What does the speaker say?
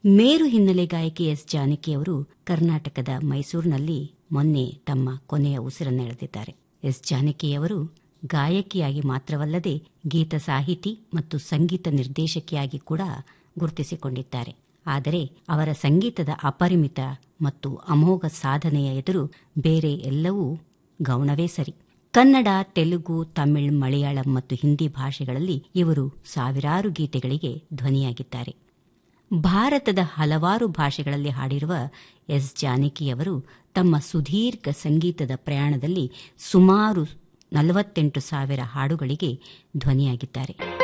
ಮೇರು ಹಿನ್ನೆಲೆ ಗಾಯಕಿ ಎಸ್ ಜಾನಕಿ ಅವರು ಕರ್ನಾಟಕದ ಮೈಸೂರಿನಲ್ಲಿ ಮೊನ್ನೆ ತಮ್ಮ ಕೊನೆಯ ಉಸಿರನ್ನೆಳೆದಿದ್ದಾರೆ ಎಸ್ ಜಾನಕಿಯವರು ಗಾಯಕಿಯಾಗಿ ಮಾತ್ರವಲ್ಲದೆ ಗೀತ ಸಾಹಿತಿ ಮತ್ತು ಸಂಗೀತ ನಿರ್ದೇಶಕಿಯಾಗಿ ಕೂಡ ಗುರುತಿಸಿಕೊಂಡಿದ್ದಾರೆ ಆದರೆ ಅವರ ಸಂಗೀತದ ಅಪರಿಮಿತ ಮತ್ತು ಅಮೋಘ ಸಾಧನೆಯ ಎದುರು ಬೇರೆ ಎಲ್ಲವೂ ಗೌಣವೇ ಸರಿ ಕನ್ನಡ ತೆಲುಗು ತಮಿಳ್ ಮಲಯಾಳಂ ಮತ್ತು ಹಿಂದಿ ಭಾಷೆಗಳಲ್ಲಿ ಇವರು ಸಾವಿರಾರು ಗೀತೆಗಳಿಗೆ ಧ್ವನಿಯಾಗಿದ್ದಾರೆ ಭಾರತದ ಹಲವಾರು ಭಾಷೆಗಳಲ್ಲಿ ಹಾಡಿರುವ ಎಸ್ ಜಾನಕಿಯವರು ತಮ್ಮ ಸುದೀರ್ಘ ಸಂಗೀತದ ಪ್ರಯಾಣದಲ್ಲಿ ಸುಮಾರು ನಲವತ್ತೆಂಟು ಸಾವಿರ ಹಾಡುಗಳಿಗೆ ಧ್ವನಿಯಾಗಿದ್ದಾರೆ